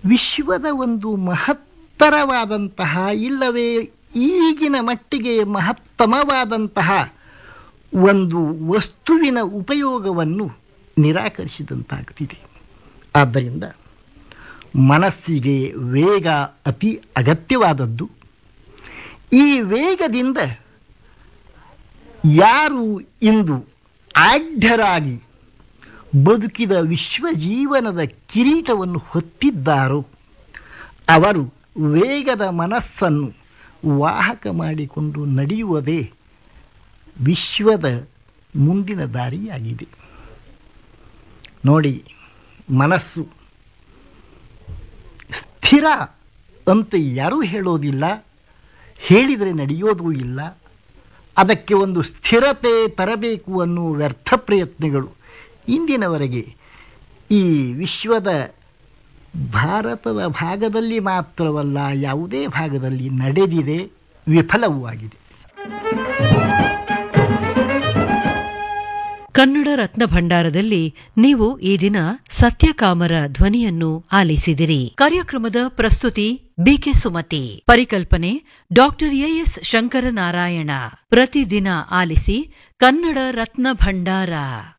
ವಿಶ್ವದ ಒಂದು ಮಹತ್ತರವಾದಂತಹ ಇಲ್ಲವೇ ಈಗಿನ ಮಟ್ಟಿಗೆ ಮಹತ್ತಮವಾದಂತಹ ಒಂದು ವಸ್ತುವಿನ ಉಪಯೋಗವನ್ನು ನಿರಾಕರಿಸಿದಂತಾಗ್ತಿದೆ ಆದ್ದರಿಂದ ಮನಸ್ಸಿಗೆ ವೇಗ ಅತಿ ಅಗತ್ಯವಾದದ್ದು ಈ ವೇಗದಿಂದ ಯಾರು ಇಂದು ಆಢ್ಯರಾಗಿ ಬದುಕಿದ ವಿಶ್ವಜೀವನದ ಕಿರೀಟವನ್ನು ಹೊತ್ತಿದ್ದಾರೋ ಅವರು ವೇಗದ ಮನಸ್ಸನ್ನು ವಾಹಕ ಮಾಡಿಕೊಂಡು ನಡೆಯುವುದೇ ವಿಶ್ವದ ಮುಂದಿನ ದಾರಿಯಾಗಿದೆ ನೋಡಿ ಮನಸ್ಸು ಸ್ಥಿರ ಅಂತ ಯಾರೂ ಹೇಳೋದಿಲ್ಲ ಹೇಳಿದರೆ ನಡೆಯೋದೂ ಇಲ್ಲ ಅದಕ್ಕೆ ಒಂದು ಸ್ಥಿರತೆ ತರಬೇಕು ಅನ್ನುವ ವ್ಯರ್ಥ ಪ್ರಯತ್ನಗಳು ಇಂದಿನವರೆಗೆ ಈ ವಿಶ್ವದ ಭಾರತದ ಭಾಗದಲ್ಲಿ ಮಾತ್ರವಲ್ಲ ಯಾವುದೇ ಭಾಗದಲ್ಲಿ ನಡೆದಿದೆ ವಿಫಲವೂ ಆಗಿದೆ ಕನ್ನಡ ರತ್ನ ಭಂಡಾರದಲ್ಲಿ ನೀವು ಈ ದಿನ ಸತ್ಯಕಾಮರ ಧ್ವನಿಯನ್ನು ಆಲಿಸಿದಿರಿ ಕಾರ್ಯಕ್ರಮದ ಪ್ರಸ್ತುತಿ ಬಿಕೆ ಸುಮತಿ ಪರಿಕಲ್ಪನೆ ಡಾಕ್ಟರ್ ಎಎಸ್ ಶಂಕರನಾರಾಯಣ ಪ್ರತಿದಿನ ಆಲಿಸಿ ಕನ್ನಡ ರತ್ನ ಭಂಡಾರ